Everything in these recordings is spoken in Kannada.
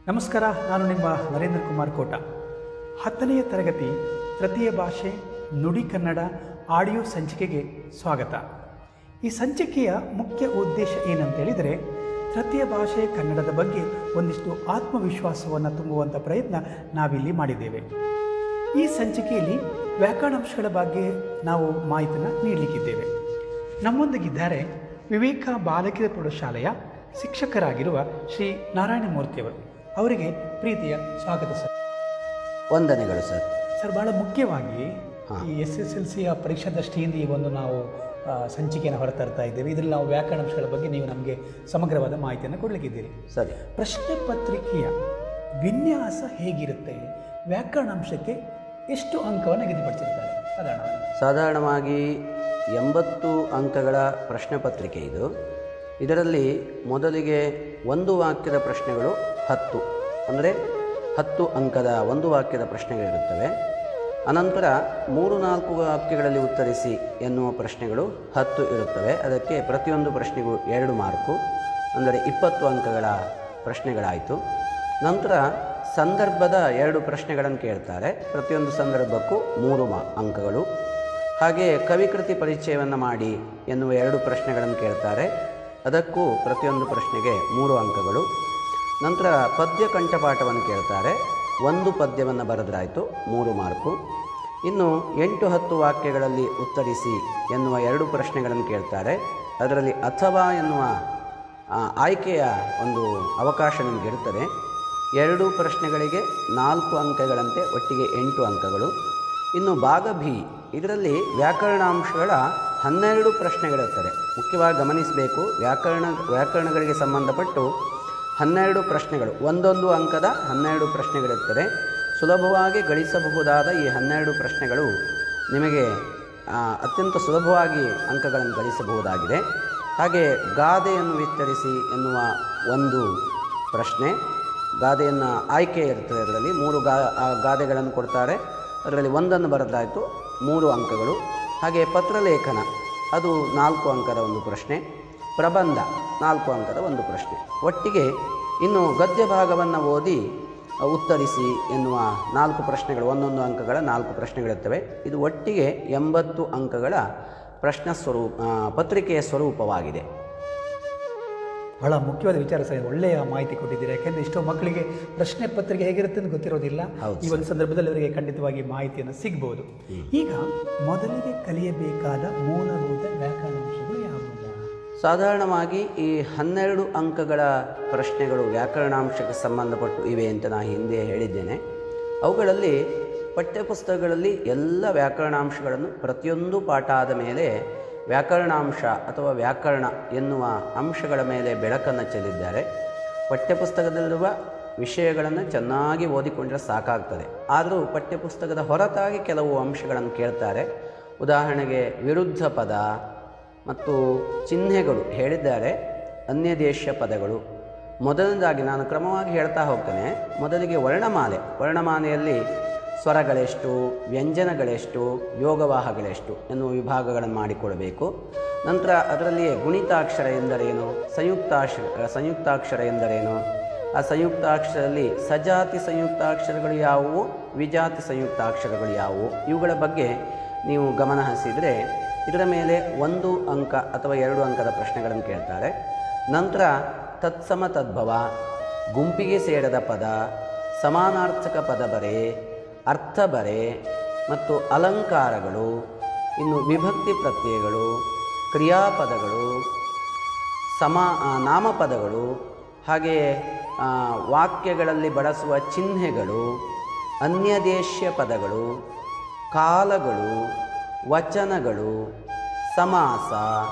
ನಮಸ್ಕಾರ ನಾನು ನಿಮ್ಮ ನರೇಂದ್ರ ಕುಮಾರ್ ಕೋಟ ಹತ್ತನೆಯ ತರಗತಿ ತೃತೀಯ ಭಾಷೆ ನುಡಿ ಕನ್ನಡ ಆಡಿಯೋ ಸಂಚಿಕೆಗೆ ಸ್ವಾಗತ ಈ ಸಂಚಿಕೆಯ ಮುಖ್ಯ ಉದ್ದೇಶ ಏನಂತ ಹೇಳಿದರೆ ತೃತೀಯ ಭಾಷೆ ಕನ್ನಡದ ಬಗ್ಗೆ ಒಂದಿಷ್ಟು ಆತ್ಮವಿಶ್ವಾಸವನ್ನು ತುಂಬುವಂಥ ಪ್ರಯತ್ನ ನಾವಿಲ್ಲಿ ಮಾಡಿದ್ದೇವೆ ಈ ಸಂಚಿಕೆಯಲ್ಲಿ ವ್ಯಾಕರಣಾಂಶಗಳ ಬಗ್ಗೆ ನಾವು ಮಾಹಿತಿಯನ್ನು ನೀಡಲಿಕ್ಕಿದ್ದೇವೆ ನಮ್ಮೊಂದಿಗಿದ್ದಾರೆ ವಿವೇಕ ಬಾಲಕಿಯರ ಪ್ರೌಢಶಾಲೆಯ ಶಿಕ್ಷಕರಾಗಿರುವ ಶ್ರೀ ನಾರಾಯಣಮೂರ್ತಿಯವರು ಅವರಿಗೆ ಪ್ರೀತಿಯ ಸ್ವಾಗತ ಸರ್ ವಂದನೆಗಳು ಸರ್ ಸರ್ ಬಹಳ ಮುಖ್ಯವಾಗಿ ಹಾ. ಈ ಎಸ್ ಎಸ್ ಎಲ್ ಸಿಯ ಪರೀಕ್ಷಾ ದೃಷ್ಟಿಯಿಂದ ಈ ಒಂದು ನಾವು ಆ, ಸಂಚಿಕೆಯನ್ನು ಹೊರತರ್ತಾ ಇದ್ದೇವೆ ಇದರಲ್ಲಿ ನಾವು ವ್ಯಾಕರಣಾಂಶಗಳ ಬಗ್ಗೆ ನೀವು ನಮಗೆ ಸಮಗ್ರವಾದ ಮಾಹಿತಿಯನ್ನು ಕೊಡಲಿಕ್ಕಿದ್ದೀರಿ ಸರಿ ಪ್ರಶ್ನೆ ಪತ್ರಿಕೆಯ ವಿನ್ಯಾಸ ಹೇಗಿರುತ್ತೆ ವ್ಯಾಕರಣಾಂಶಕ್ಕೆ ಎಷ್ಟು ಅಂಕವನ್ನು ನಿಗದಿಪಡಿಸಿರ್ತಾರೆ ಸಾಧಾರಣವಾಗಿ ಸಾಧಾರಣವಾಗಿ ಎಂಬತ್ತು ಅಂಕಗಳ ಪ್ರಶ್ನೆ ಪತ್ರಿಕೆ ಇದು ಇದರಲ್ಲಿ ಮೊದಲಿಗೆ ಒಂದು ವಾಕ್ಯದ ಪ್ರಶ್ನೆಗಳು ಹತ್ತು ಅಂದರೆ ಹತ್ತು ಅಂಕದ ಒಂದು ವಾಕ್ಯದ ಪ್ರಶ್ನೆಗಳಿರುತ್ತವೆ ಅನಂತರ ಮೂರು ನಾಲ್ಕು ವಾಕ್ಯಗಳಲ್ಲಿ ಉತ್ತರಿಸಿ ಎನ್ನುವ ಪ್ರಶ್ನೆಗಳು ಹತ್ತು ಇರುತ್ತವೆ ಅದಕ್ಕೆ ಪ್ರತಿಯೊಂದು ಪ್ರಶ್ನೆಗೂ ಎರಡು ಮಾರ್ಕು ಅಂದರೆ ಇಪ್ಪತ್ತು ಅಂಕಗಳ ಪ್ರಶ್ನೆಗಳಾಯಿತು ನಂತರ ಸಂದರ್ಭದ ಎರಡು ಪ್ರಶ್ನೆಗಳನ್ನು ಕೇಳ್ತಾರೆ ಪ್ರತಿಯೊಂದು ಸಂದರ್ಭಕ್ಕೂ ಮೂರು ಮಾ ಅಂಕಗಳು ಹಾಗೆ ಕವಿಕೃತಿ ಪರಿಚಯವನ್ನು ಮಾಡಿ ಎನ್ನುವ ಎರಡು ಪ್ರಶ್ನೆಗಳನ್ನು ಕೇಳ್ತಾರೆ ಅದಕ್ಕೂ ಪ್ರತಿಯೊಂದು ಪ್ರಶ್ನೆಗೆ ಮೂರು ಅಂಕಗಳು ನಂತರ ಪದ್ಯ ಕಂಠಪಾಠವನ್ನು ಕೇಳ್ತಾರೆ ಒಂದು ಪದ್ಯವನ್ನು ಬರೆದ್ರಾಯಿತು ಮೂರು ಮಾರ್ಕು ಇನ್ನು ಎಂಟು ಹತ್ತು ವಾಕ್ಯಗಳಲ್ಲಿ ಉತ್ತರಿಸಿ ಎನ್ನುವ ಎರಡು ಪ್ರಶ್ನೆಗಳನ್ನು ಕೇಳ್ತಾರೆ ಅದರಲ್ಲಿ ಅಥವಾ ಎನ್ನುವ ಆ, ಆಯ್ಕೆಯ ಒಂದು ಅವಕಾಶ ನಿಮಗೆ ಇರುತ್ತದೆ ಎರಡು ಪ್ರಶ್ನೆಗಳಿಗೆ ನಾಲ್ಕು ಅಂಕಗಳಂತೆ ಒಟ್ಟಿಗೆ ಎಂಟು ಅಂಕಗಳು ಇನ್ನು ಭಾಗ ಬಿ ಇದರಲ್ಲಿ ವ್ಯಾಕರಣಾಂಶಗಳ ಹನ್ನೆರಡು ಪ್ರಶ್ನೆಗಳಿರ್ತದೆ ಮುಖ್ಯವಾಗಿ ಗಮನಿಸಬೇಕು ವ್ಯಾಕರಣ ವ್ಯಾಕರಣಗಳಿಗೆ ಸಂಬಂಧಪಟ್ಟು ಹನ್ನೆರಡು ಪ್ರಶ್ನೆಗಳು ಒಂದೊಂದು ಅಂಕದ ಹನ್ನೆರಡು ಪ್ರಶ್ನೆಗಳಿರ್ತದೆ ಸುಲಭವಾಗಿ ಗಳಿಸಬಹುದಾದ ಈ ಹನ್ನೆರಡು ಪ್ರಶ್ನೆಗಳು ನಿಮಗೆ ಆ, ಅತ್ಯಂತ ಸುಲಭವಾಗಿ ಅಂಕಗಳನ್ನು ಗಳಿಸಬಹುದಾಗಿದೆ ಹಾಗೆ ಗಾದೆಯನ್ನು ವಿಸ್ತರಿಸಿ ಎನ್ನುವ ಒಂದು ಪ್ರಶ್ನೆ ಗಾದೆಯನ್ನು ಆಯ್ಕೆ ಇರ್ತದೆ ಅದರಲ್ಲಿ ಮೂರು ಗಾ ಆ ಗಾದೆಗಳನ್ನು ಕೊಡ್ತಾರೆ ಅದರಲ್ಲಿ ಒಂದನ್ನು ಬರೆದಾಯಿತು ಮೂರು ಅಂಕಗಳು ಹಾಗೆ ಪತ್ರಲೇಖನ ಅದು ನಾಲ್ಕು ಅಂಕದ ಒಂದು ಪ್ರಶ್ನೆ ಪ್ರಬಂಧ ನಾಲ್ಕು ಅಂಕದ ಒಂದು ಪ್ರಶ್ನೆ ಒಟ್ಟಿಗೆ ಇನ್ನು ಗದ್ಯ ಭಾಗವನ್ನು ಓದಿ ಅ, ಉತ್ತರಿಸಿ ಎನ್ನುವ ನಾಲ್ಕು ಪ್ರಶ್ನೆಗಳು ಒಂದೊಂದು ಅಂಕಗಳ ನಾಲ್ಕು ಪ್ರಶ್ನೆಗಳಿರ್ತವೆ ಇದು ಒಟ್ಟಿಗೆ ಎಂಬತ್ತು ಅಂಕಗಳ ಪ್ರಶ್ನ ಸ್ವರೂಪ ಆ, ಪತ್ರಿಕೆಯ ಸ್ವರೂಪವಾಗಿದೆ ಬಹಳ ಮುಖ್ಯವಾದ ವಿಚಾರ ಸರ್ ಒಳ್ಳೆಯ ಮಾಹಿತಿ ಕೊಟ್ಟಿದ್ದೀರಿ ಯಾಕೆಂದರೆ ಎಷ್ಟೋ ಮಕ್ಕಳಿಗೆ ಪ್ರಶ್ನೆ ಪತ್ರಿಕೆ ಹೇಗಿರುತ್ತೆ ಅಂತ ಗೊತ್ತಿರೋದಿಲ್ಲ ಹೌದು ಈ ಒಂದು ಸಂದರ್ಭದಲ್ಲಿ ಅವರಿಗೆ ಖಂಡಿತವಾಗಿ ಮಾಹಿತಿಯನ್ನು ಸಿಗ್ಬೋದು ಈಗ ಮೊದಲಿಗೆ ಕಲಿಯಬೇಕಾದ ಮೂಲಭೂತ ವ್ಯಾಕರಣಾಂಶಗಳು ಯಾವುವು ಸಾಧಾರಣವಾಗಿ ಈ ಹನ್ನೆರಡು ಅಂಕಗಳ ಪ್ರಶ್ನೆಗಳು ವ್ಯಾಕರಣಾಂಶಕ್ಕೆ ಸಂಬಂಧಪಟ್ಟು ಇವೆ ಅಂತ ನಾನು ಹಿಂದೆ ಹೇಳಿದ್ದೇನೆ ಅವುಗಳಲ್ಲಿ ಪಠ್ಯಪುಸ್ತಕಗಳಲ್ಲಿ ಎಲ್ಲ ವ್ಯಾಕರಣಾಂಶಗಳನ್ನು ಪ್ರತಿಯೊಂದು ಪಾಠ ಆದ ಮೇಲೆ ವ್ಯಾಕರಣಾಂಶ ಅಥವಾ ವ್ಯಾಕರಣ ಎನ್ನುವ ಅಂಶಗಳ ಮೇಲೆ ಬೆಳಕನ್ನು ಚೆಲ್ಲಿದ್ದಾರೆ ಪಠ್ಯಪುಸ್ತಕದಲ್ಲಿರುವ ವಿಷಯಗಳನ್ನು ಚೆನ್ನಾಗಿ ಓದಿಕೊಂಡ್ರೆ ಸಾಕಾಗ್ತದೆ ಆದರೂ ಪಠ್ಯಪುಸ್ತಕದ ಹೊರತಾಗಿ ಕೆಲವು ಅಂಶಗಳನ್ನು ಕೇಳ್ತಾರೆ ಉದಾಹರಣೆಗೆ ವಿರುದ್ಧ ಪದ ಮತ್ತು ಚಿಹ್ನೆಗಳು ಹೇಳಿದ್ದಾರೆ ಅನ್ಯ ದೇಶ ಪದಗಳು ಮೊದಲನೇದಾಗಿ ನಾನು ಕ್ರಮವಾಗಿ ಹೇಳ್ತಾ ಹೋಗ್ತೇನೆ ಮೊದಲಿಗೆ ವರ್ಣಮಾಲೆ ವರ್ಣಮಾಲೆಯಲ್ಲಿ ಸ್ವರಗಳೆಷ್ಟು ವ್ಯಂಜನಗಳೆಷ್ಟು ಯೋಗವಾಹಗಳೆಷ್ಟು ಎನ್ನುವ ವಿಭಾಗಗಳನ್ನು ಮಾಡಿಕೊಡಬೇಕು ನಂತರ ಅದರಲ್ಲಿಯೇ ಗುಣಿತಾಕ್ಷರ ಎಂದರೇನು ಸಂಯುಕ್ತಾಕ್ಷರ ಸಂಯುಕ್ತಾಕ್ಷರ ಎಂದರೇನು ಆ ಸಂಯುಕ್ತಾಕ್ಷರದಲ್ಲಿ ಸಜಾತಿ ಸಂಯುಕ್ತಾಕ್ಷರಗಳು ಯಾವುವು ವಿಜಾತಿ ಸಂಯುಕ್ತಾಕ್ಷರಗಳು ಯಾವುವು ಇವುಗಳ ಬಗ್ಗೆ ನೀವು ಗಮನ ಹರಿಸಿದರೆ ಇದರ ಮೇಲೆ ಒಂದು ಅಂಕ ಅಥವಾ ಎರಡು ಅಂಕದ ಪ್ರಶ್ನೆಗಳನ್ನು ಕೇಳ್ತಾರೆ ನಂತರ ತತ್ಸಮ ತದ್ಭವ ಗುಂಪಿಗೆ ಸೇರದ ಪದ ಸಮಾನಾರ್ಥಕ ಪದ ಬರೆ ಅರ್ಥ ಬರೆ ಮತ್ತು ಅಲಂಕಾರಗಳು ಇನ್ನು ವಿಭಕ್ತಿ ಪ್ರತ್ಯಯಗಳು ಕ್ರಿಯಾಪದಗಳು ಸಮ ಆ, ನಾಮಪದಗಳು ಹಾಗೆಯೇ ಆ, ವಾಕ್ಯಗಳಲ್ಲಿ ಬಳಸುವ ಚಿಹ್ನೆಗಳು ಅನ್ಯದೇಶ್ಯ ಪದಗಳು ಕಾಲಗಳು ವಚನಗಳು ಸಮಾಸ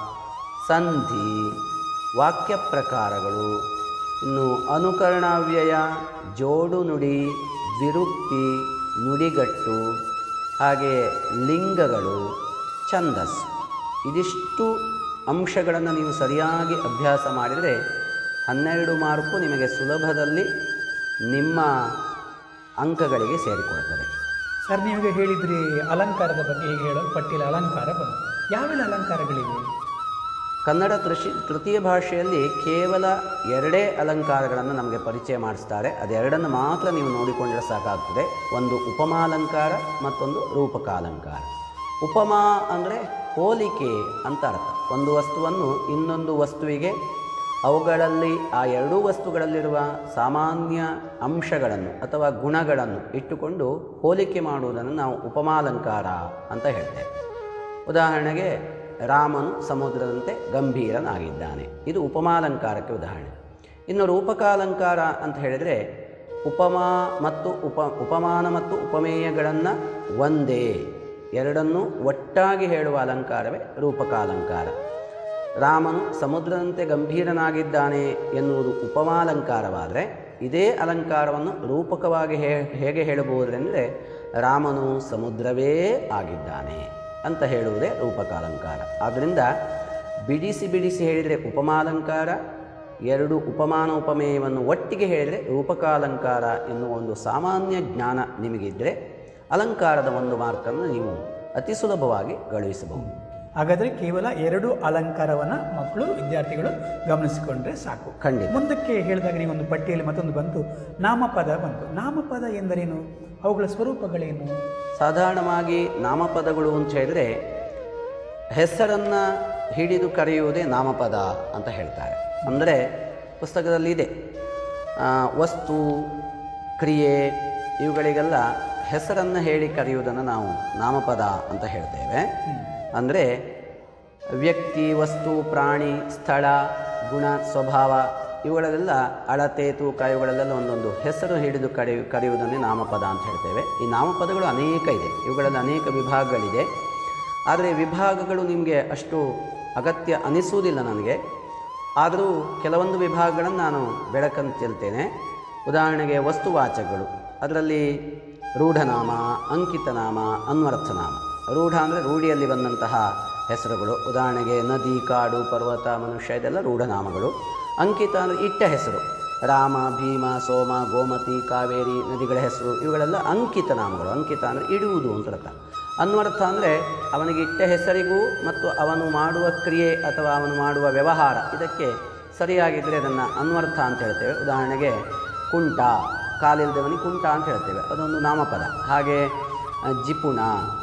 ಸಂಧಿ ವಾಕ್ಯ ಪ್ರಕಾರಗಳು ಇನ್ನು ಅನುಕರಣಾವ್ಯಯ ಜೋಡು ನುಡಿ ದ್ವಿರುಕ್ತಿ ನುಡಿಗಟ್ಟು ಹಾಗೆ ಲಿಂಗಗಳು ಛಂದಸ್ಸು ಇದಿಷ್ಟು ಅಂಶಗಳನ್ನು ನೀವು ಸರಿಯಾಗಿ ಅಭ್ಯಾಸ ಮಾಡಿದರೆ ಹನ್ನೆರಡು ಮಾರ್ಕು ನಿಮಗೆ ಸುಲಭದಲ್ಲಿ ನಿಮ್ಮ ಅಂಕಗಳಿಗೆ ಸೇರಿಕೊಳ್ತದೆ ಸರ್ ನೀವೀಗ ಹೇಳಿದ್ರಿ ಅಲಂಕಾರದ ಬಗ್ಗೆ ಹೇಗೆ ಹೇಳೋದು ಪಟ್ಟಿಯಲ್ಲಿ ಅಲಂಕಾರ ಬಂತು ಯಾವೆಲ್ಲ ಅಲಂಕಾರಗಳಿವೆ ಕನ್ನಡ ತೃಷಿ ತೃತೀಯ ಭಾಷೆಯಲ್ಲಿ ಕೇವಲ ಎರಡೇ ಅಲಂಕಾರಗಳನ್ನು ನಮಗೆ ಪರಿಚಯ ಮಾಡಿಸ್ತಾರೆ ಅದೆರಡನ್ನು ಮಾತ್ರ ನೀವು ನೋಡಿಕೊಂಡ್ರೆ ಸಾಕಾಗ್ತದೆ ಒಂದು ಉಪಮಾಲಂಕಾರ ಮತ್ತೊಂದು ರೂಪಕಾಲಂಕಾರ ಉಪಮಾ ಅಂದರೆ ಹೋಲಿಕೆ ಅಂತ ಅರ್ಥ ಒಂದು ವಸ್ತುವನ್ನು ಇನ್ನೊಂದು ವಸ್ತುವಿಗೆ ಅವುಗಳಲ್ಲಿ ಆ ಎರಡೂ ವಸ್ತುಗಳಲ್ಲಿರುವ ಸಾಮಾನ್ಯ ಅಂಶಗಳನ್ನು ಅಥವಾ ಗುಣಗಳನ್ನು ಇಟ್ಟುಕೊಂಡು ಹೋಲಿಕೆ ಮಾಡುವುದನ್ನು ನಾವು ಉಪಮಾಲಂಕಾರ ಅಂತ ಹೇಳ್ತೇವೆ ಉದಾಹರಣೆಗೆ ರಾಮನು ಸಮುದ್ರದಂತೆ ಗಂಭೀರನಾಗಿದ್ದಾನೆ ಇದು ಉಪಮಾಲಂಕಾರಕ್ಕೆ ಉದಾಹರಣೆ ಇನ್ನು ರೂಪಕಾಲಂಕಾರ ಅಂತ ಹೇಳಿದರೆ ಉಪಮಾ ಮತ್ತು ಉಪ ಉಪಮಾನ ಮತ್ತು ಉಪಮೇಯಗಳನ್ನು ಒಂದೇ ಎರಡನ್ನೂ ಒಟ್ಟಾಗಿ ಹೇಳುವ ಅಲಂಕಾರವೇ ರೂಪಕಾಲಂಕಾರ ರಾಮನು ಸಮುದ್ರದಂತೆ ಗಂಭೀರನಾಗಿದ್ದಾನೆ ಎನ್ನುವುದು ಉಪಮಾಲಂಕಾರವಾದರೆ ಇದೇ ಅಲಂಕಾರವನ್ನು ರೂಪಕವಾಗಿ ಹೇ ಹೇಗೆ ಹೇಳಬಹುದೆಂದರೆ ರಾಮನು ಸಮುದ್ರವೇ ಆಗಿದ್ದಾನೆ ಅಂತ ಹೇಳುವುದೇ ರೂಪಕಾಲಂಕಾರ ಆದ್ದರಿಂದ ಬಿಡಿಸಿ ಬಿಡಿಸಿ ಹೇಳಿದರೆ ಉಪಮಾಲಂಕಾರ ಎರಡು ಉಪಮಾನ ಉಪಮೇಯವನ್ನು ಒಟ್ಟಿಗೆ ಹೇಳಿದರೆ ರೂಪಕಾಲಂಕಾರ ಎನ್ನುವ ಒಂದು ಸಾಮಾನ್ಯ ಜ್ಞಾನ ನಿಮಗಿದ್ದರೆ ಅಲಂಕಾರದ ಒಂದು ಮಾರ್ಕನ್ನು ನೀವು ಅತಿ ಸುಲಭವಾಗಿ ಗಳಿಸಬಹುದು ಹಾಗಾದರೆ ಕೇವಲ ಎರಡು ಅಲಂಕಾರವನ್ನು ಮಕ್ಕಳು ವಿದ್ಯಾರ್ಥಿಗಳು ಗಮನಿಸಿಕೊಂಡ್ರೆ ಸಾಕು ಖಂಡಿತ ಮುಂದಕ್ಕೆ ಹೇಳಿದಾಗ ನೀವು ಒಂದು ಪಟ್ಟಿಯಲ್ಲಿ ಮತ್ತೊಂದು ಬಂತು ನಾಮಪದ ಬಂತು ನಾಮಪದ ಎಂದರೇನು ಅವುಗಳ ಸ್ವರೂಪಗಳೇನು ಸಾಧಾರಣವಾಗಿ ನಾಮಪದಗಳು ಅಂತ ಹೇಳಿದರೆ ಹೆಸರನ್ನು ಹಿಡಿದು ಕರೆಯುವುದೇ ನಾಮಪದ ಅಂತ ಹೇಳ್ತಾರೆ ಅಂದರೆ ಪುಸ್ತಕದಲ್ಲಿ ಇದೆ ಆ, ವಸ್ತು ಕ್ರಿಯೆ ಇವುಗಳಿಗೆಲ್ಲ ಹೆಸರನ್ನು ಹೇಳಿ ಕರೆಯುವುದನ್ನು ನಾವು ನಾಮಪದ ಅಂತ ಹೇಳ್ತೇವೆ ಅಂದರೆ ವ್ಯಕ್ತಿ ವಸ್ತು ಪ್ರಾಣಿ ಸ್ಥಳ ಗುಣ ಸ್ವಭಾವ ಇವುಗಳಲ್ಲೆಲ್ಲ ಅಳತೆ ತೂಕ ಇವುಗಳಲ್ಲೆಲ್ಲ ಒಂದೊಂದು ಹೆಸರು ಹಿಡಿದು ಕರೆಯು ಕರೆಯುವುದನ್ನೇ ನಾಮಪದ ಅಂತ ಹೇಳ್ತೇವೆ ಈ ನಾಮಪದಗಳು ಅನೇಕ ಇದೆ ಇವುಗಳಲ್ಲಿ ಅನೇಕ ವಿಭಾಗಗಳಿದೆ ಆದರೆ ವಿಭಾಗಗಳು ನಿಮಗೆ ಅಷ್ಟು ಅಗತ್ಯ ಅನಿಸುವುದಿಲ್ಲ ನನಗೆ ಆದರೂ ಕೆಲವೊಂದು ವಿಭಾಗಗಳನ್ನು ನಾನು ಬೆಳಕನ್ನು ಚೆಲ್ತೇನೆ ಉದಾಹರಣೆಗೆ ವಸ್ತುವಾಚಕಗಳು ಅದರಲ್ಲಿ ರೂಢನಾಮ ಅಂಕಿತನಾಮ ಅನ್ವರ್ಥನಾಮ ರೂಢ ಅಂದರೆ ರೂಢಿಯಲ್ಲಿ ಬಂದಂತಹ ಹೆಸರುಗಳು ಉದಾಹರಣೆಗೆ ನದಿ ಕಾಡು ಪರ್ವತ ಮನುಷ್ಯ ಇದೆಲ್ಲ ರೂಢನಾಮಗಳು ಅಂಕಿತ ಅಂದರೆ ಇಟ್ಟ ಹೆಸರು ರಾಮ ಭೀಮ ಸೋಮ ಗೋಮತಿ ಕಾವೇರಿ ನದಿಗಳ ಹೆಸರು ಇವುಗಳೆಲ್ಲ ಅಂಕಿತ ನಾಮಗಳು ಅಂಕಿತ ಅಂದರೆ ಇಡುವುದು ಅಂತ ಅರ್ಥ ಅನ್ವರ್ಥ ಅಂದರೆ ಅವನಿಗೆ ಇಟ್ಟ ಹೆಸರಿಗೂ ಮತ್ತು ಅವನು ಮಾಡುವ ಕ್ರಿಯೆ ಅಥವಾ ಅವನು ಮಾಡುವ ವ್ಯವಹಾರ ಇದಕ್ಕೆ ಸರಿಯಾಗಿದ್ದರೆ ಅದನ್ನು ಅನ್ವರ್ಥ ಅಂತ ಹೇಳ್ತೇವೆ ಉದಾಹರಣೆಗೆ ಕುಂಟ ಕಾಲಿಲ್ದವನಿಗೆ ಕುಂಟ ಅಂತ ಹೇಳ್ತೇವೆ ಅದೊಂದು ನಾಮಪದ ಹಾಗೆ ಆ, ಜಿಪುಣ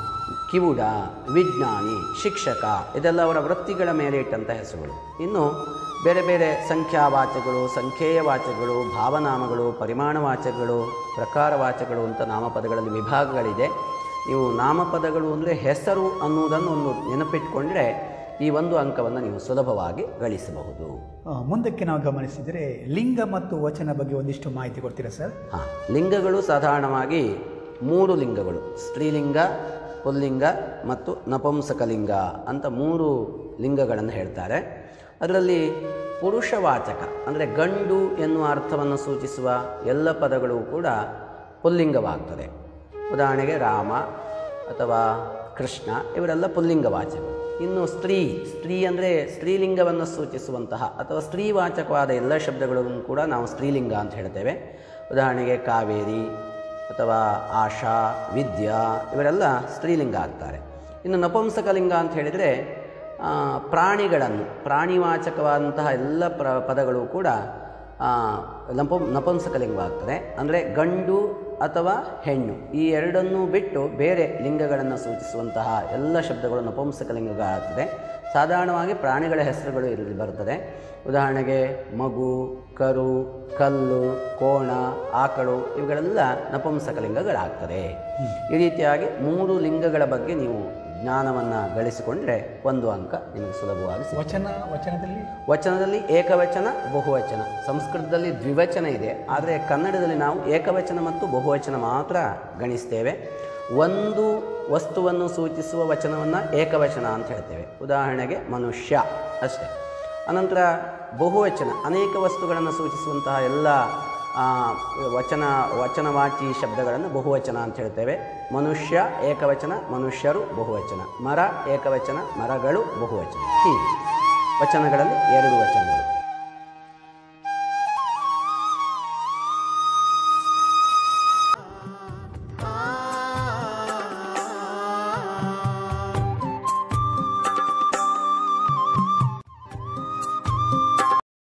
ಕಿವುಡ ವಿಜ್ಞಾನಿ ಶಿಕ್ಷಕ ಇದೆಲ್ಲ ಅವರ ವೃತ್ತಿಗಳ ಮೇಲೆ ಇಟ್ಟಂಥ ಹೆಸರುಗಳು ಇನ್ನು ಬೇರೆ ಬೇರೆ ಸಂಖ್ಯಾವಾಚಕಗಳು ಸಂಖ್ಯೇಯ ವಾಚಕಗಳು ಭಾವನಾಮಗಳು ಪರಿಮಾಣವಾಚಕಗಳು ಪ್ರಕಾರವಾಚಕಗಳು ಅಂತ ನಾಮಪದಗಳಲ್ಲಿ ವಿಭಾಗಗಳಿದೆ ನೀವು ನಾಮಪದಗಳು ಅಂದರೆ ಹೆಸರು ಅನ್ನುವುದನ್ನು ಒಂದು ನೆನಪಿಟ್ಕೊಂಡ್ರೆ ಈ ಒಂದು ಅಂಕವನ್ನು ನೀವು ಸುಲಭವಾಗಿ ಗಳಿಸಬಹುದು ಆ, ಮುಂದಕ್ಕೆ ನಾವು ಗಮನಿಸಿದರೆ ಲಿಂಗ ಮತ್ತು ವಚನ ಬಗ್ಗೆ ಒಂದಿಷ್ಟು ಮಾಹಿತಿ ಕೊಡ್ತೀರಾ ಸರ್ ಹಾಂ ಲಿಂಗಗಳು ಸಾಧಾರಣವಾಗಿ ಮೂರು ಲಿಂಗಗಳು ಸ್ತ್ರೀಲಿಂಗ ಪುಲ್ಲಿಂಗ ಮತ್ತು ನಪುಂಸಕಲಿಂಗ ಅಂತ ಮೂರು ಲಿಂಗಗಳನ್ನು ಹೇಳ್ತಾರೆ ಅದರಲ್ಲಿ ಪುರುಷವಾಚಕ ಅಂದರೆ ಗಂಡು ಎನ್ನುವ ಅರ್ಥವನ್ನು ಸೂಚಿಸುವ ಎಲ್ಲ ಪದಗಳು ಕೂಡ ಪುಲ್ಲಿಂಗವಾಗ್ತದೆ ಉದಾಹರಣೆಗೆ ರಾಮ ಅಥವಾ ಕೃಷ್ಣ ಇವರೆಲ್ಲ ಪುಲ್ಲಿಂಗವಾಚಕರು ಇನ್ನು ಸ್ತ್ರೀ ಸ್ತ್ರೀ ಅಂದರೆ ಸ್ತ್ರೀಲಿಂಗವನ್ನು ಸೂಚಿಸುವಂತಹ ಅಥವಾ ಸ್ತ್ರೀವಾಚಕವಾದ ಎಲ್ಲ ಶಬ್ದಗಳನ್ನು ಕೂಡ ನಾವು ಸ್ತ್ರೀಲಿಂಗ ಅಂತ ಹೇಳ್ತೇವೆ ಉದಾಹರಣೆಗೆ ಕಾವೇರಿ ಅಥವಾ ಆಶಾ ವಿದ್ಯಾ ಇವರೆಲ್ಲ ಸ್ತ್ರೀಲಿಂಗ ಆಗ್ತಾರೆ ಇನ್ನು ನಪುಂಸಕಲಿಂಗ ಅಂತ ಹೇಳಿದರೆ ಆ, ಪ್ರಾಣಿಗಳನ್ನು ಪ್ರಾಣಿವಾಚಕವಾದಂತಹ ಎಲ್ಲ ಪ್ರ ಪದಗಳು ಕೂಡ ಆ, ನಪು ನಪುಂಸಕಲಿಂಗವಾಗ್ತದೆ ಅಂದರೆ ಗಂಡು ಅಥವಾ ಹೆಣ್ಣು ಈ ಎರಡನ್ನೂ ಬಿಟ್ಟು ಬೇರೆ ಲಿಂಗಗಳನ್ನು ಸೂಚಿಸುವಂತಹ ಎಲ್ಲ ಶಬ್ದಗಳು ನಪುಂಸಕಲಿಂಗಗಳಾಗ್ತದೆ ಸಾಧಾರಣವಾಗಿ ಪ್ರಾಣಿಗಳ ಹೆಸರುಗಳು ಇಲ್ಲಿ ಬರ್ತದೆ ಉದಾಹರಣೆಗೆ ಮಗು ಕರು ಕಲ್ಲು ಕೋಣ ಆಕಳು ಇವುಗಳೆಲ್ಲ ನಪುಂಸಕಲಿಂಗಗಳಾಗ್ತದೆ ಈ ರೀತಿಯಾಗಿ ಮೂರು ಲಿಂಗಗಳ ಬಗ್ಗೆ ನೀವು ಜ್ಞಾನವನ್ನು ಗಳಿಸಿಕೊಂಡ್ರೆ ಒಂದು ಅಂಕ ನಿಮಗೆ ಸುಲಭವಾಗಿ ಸಿಗುತ್ತೆ. ವಚನ ವಚನದಲ್ಲಿ ವಚನದಲ್ಲಿ ಏಕವಚನ ಬಹುವಚನ ಸಂಸ್ಕೃತದಲ್ಲಿ ದ್ವಿವಚನ ಇದೆ ಆದರೆ ಕನ್ನಡದಲ್ಲಿ ನಾವು ಏಕವಚನ ಮತ್ತು ಬಹುವಚನ ಮಾತ್ರ ಗಣಿಸ್ತೇವೆ ಒಂದು ವಸ್ತುವನ್ನು ಸೂಚಿಸುವ ವಚನವನ್ನು ಏಕವಚನ ಅಂತ ಹೇಳ್ತೇವೆ ಉದಾಹರಣೆಗೆ ಮನುಷ್ಯ ಅಷ್ಟೇ ಅನಂತರ ಬಹುವಚನ ಅನೇಕ ವಸ್ತುಗಳನ್ನು ಸೂಚಿಸುವಂತಹ ಎಲ್ಲ ಆ, ವಚನ ವಚನವಾಚಿ ಶಬ್ದಗಳನ್ನು ಬಹುವಚನ ಅಂತ ಹೇಳ್ತೇವೆ ಮನುಷ್ಯ ಏಕವಚನ ಮನುಷ್ಯರು ಬಹುವಚನ ಮರ ಏಕವಚನ ಮರಗಳು ಬಹುವಚನ ಹೀಗೆ ವಚನಗಳಲ್ಲಿ ಎರಡು ವಚನಗಳು